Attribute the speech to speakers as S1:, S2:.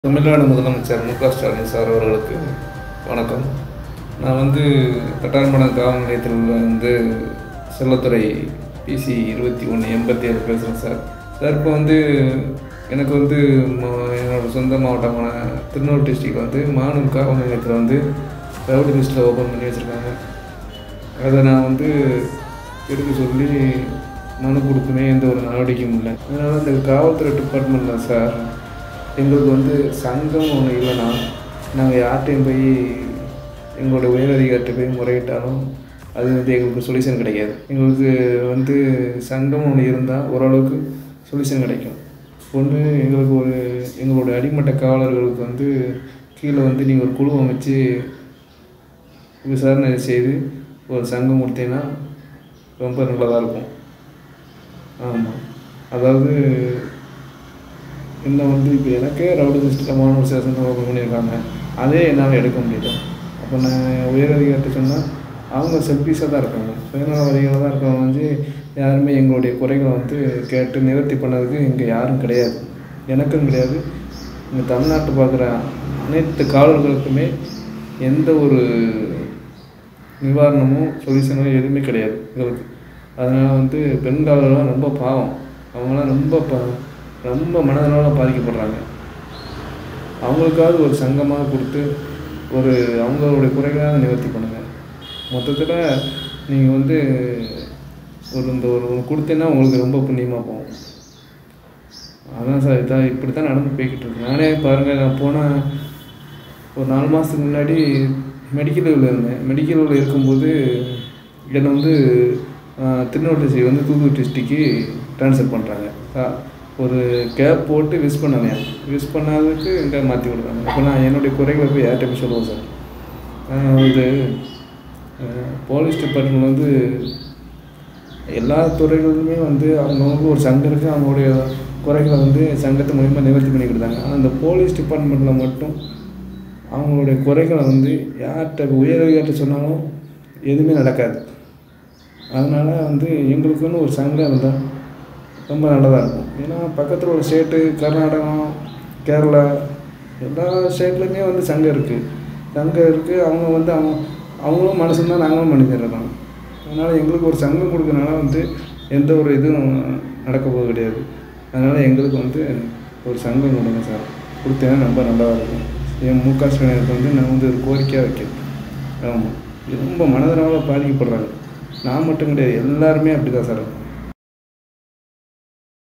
S1: தமிழ்நாடு முதலமைச்சர் மு க ஸ்டாலின் சார் அவர்களுக்கு வணக்கம் நான் வந்து கட்டாரமடம் காவல் நிலையத்தில் வந்து செல்லத்துறை பிசி இருபத்தி ஒன்று எண்பத்தி ஏழு பேசுகிறேன் சார் சார் இப்போ வந்து எனக்கு வந்து ம- என்னோட சொந்த மாவட்டமான திருநெல்வேலி டிஸ்ட்ரிக்ட் வந்து மானூர் காவல் நிலையத்தில் வந்து ரவுடி லிஸ்ட்டில் ஓப்பன் பண்ணி வச்சுருக்காங்க அதை நான் வந்து எடுக்க சொல்லி மனு கொடுத்துமே எந்த ஒரு நடவடிக்கையும் இல்லை அதனால் இந்த காவல்துறை டிபார்ட்மெண்ட்டில் சார் எங்களுக்கு வந்து சங்கம் ஒன்று இல்லைன்னா நாங்கள் யார்கிட்டையும் போய் எங்களோட உயரதிகாரிட்ட போய் முறையிட்டாலும் அது வந்து எங்களுக்கு சொல்யூஷன் கிடைக்காது எங்களுக்கு வந்து சங்கம் ஒன்று இருந்தால் ஓரளவுக்கு சொல்யூஷன் கிடைக்கும் ஒன்று எங்களுக்கு ஒரு எங்களோட அடிமட்ட காவலர்களுக்கு வந்து கீழே வந்து நீங்கள் ஒரு குழு அமைச்சு விசாரணை செய்து ஒரு சங்கம் கொடுத்தீங்கன்னா ரொம்ப நல்லதாக இருக்கும் ஆமாம் அதாவது இன்னும் வந்து இப்போ எனக்கே ரவுடி லிஸ்ட்டில் மாணவர் சேஷன் ஓப்பன் பண்ணியிருக்காங்க அதே என்னால் எடுக்க முடியல அப்போ நான் உயரதிகாரிட்ட சொன்னால் அவங்க செல்ஃபிஷாக தான் இருக்காங்க சுயநலவாதிகளாக தான் இருக்கவங்க வந்து யாருமே எங்களுடைய குறைகளை வந்து கேட்டு நிவர்த்தி பண்ணதுக்கு இங்கே யாரும் கிடையாது எனக்கும் கிடையாது இங்கே தமிழ்நாட்டு பார்க்குற அனைத்து காவலர்களுக்குமே எந்த ஒரு நிவாரணமும் சொல்யூஷனும் எதுவுமே கிடையாது எங்களுக்கு அதனால் வந்து பெண் காவலர்லாம் ரொம்ப பாவம் அவங்களாம் ரொம்ப ப ரொம்ப மனதளவில் பாதிக்கப்படுறாங்க அவங்களுக்காவது ஒரு சங்கமாக கொடுத்து ஒரு அவங்களுடைய குறைகளாக நிவர்த்தி பண்ணுங்கள் மொத்தத்தில் நீங்கள் வந்து ஒரு இந்த ஒரு ஒன்று கொடுத்தீங்கன்னா உங்களுக்கு ரொம்ப புண்ணியமாக போகும் அதான் சார் இதான் இப்படி தான் நடந்து போய்கிட்டு இருக்கு நானே பாருங்கள் நான் போன ஒரு நாலு மாதத்துக்கு முன்னாடி மெடிக்கல் லீவில் இருந்தேன் மெடிக்கல் லீவில் இருக்கும்போது என்னை வந்து ஆஹ், திருநெல்வேலி வந்து தூத்துக்குடி டிஸ்ட்ரிக்கு ட்ரான்ஸ்ஃபர் பண்ணுறாங்க ஒரு கேப் போட்டு விஷ் பண்ணவேன் விஷ் பண்ணாததுக்கு இங்கே மாற்றி விடுறாங்க அப்போ நான் என்னுடைய குறைகளை போய் யார்கிட்ட போய் சொல்லுவேன் சார் நான் வந்து ஆஹ், போலீஸ் டிபார்ட்மெண்ட் வந்து எல்லா துறைகளிலுமே வந்து அவங்கவுங்க ஒரு சங்கம் இருக்குது அவங்களுடைய குறைகளை வந்து சங்கத்து மூலிமா நிவர்த்தி பண்ணி கொடுத்தாங்க ஆனால் இந்த போலீஸ் டிபார்ட்மெண்ட்டில் மட்டும் அவங்களுடைய குறைகளை வந்து யார்கிட்ட உயரதிகாரிட்ட சொன்னாலும் எதுவுமே நடக்காது அதனால் வந்து எங்களுக்குன்னு ஒரு சங்கம் இருந்தால் ரொம்ப நல்லதாக இருக்கும் ஏன்னா பக்கத்தில் ஒரு ஸ்டேட்டு கர்நாடகம் கேரளா எல்லா ஸ்டேட்லேயுமே வந்து சங்கம் இருக்குது சங்கம் இருக்குது அவங்க வந்து அவங்க அவங்களும் மனசு தான் நாங்களும் மனுஷன் அதனால் எங்களுக்கு ஒரு சங்கம் கொடுக்கறனால வந்து எந்த ஒரு இதுவும் நடக்க போகிறது கிடையாது அதனால் எங்களுக்கு வந்து ஒரு சங்கம் கொடுங்க சார் கொடுத்தீங்கன்னா ரொம்ப நல்லா இருக்கும் என் மு க ஸ்டாலினுக்கு வந்து நான் வந்து ஒரு கோரிக்கையாக வைக்கிறேன் ஆமாம் ரொம்ப மனதளவில் பாதிக்கப்படுறாங்க நான் மட்டும் கிடையாது எல்லாருமே அப்படி தான் சார்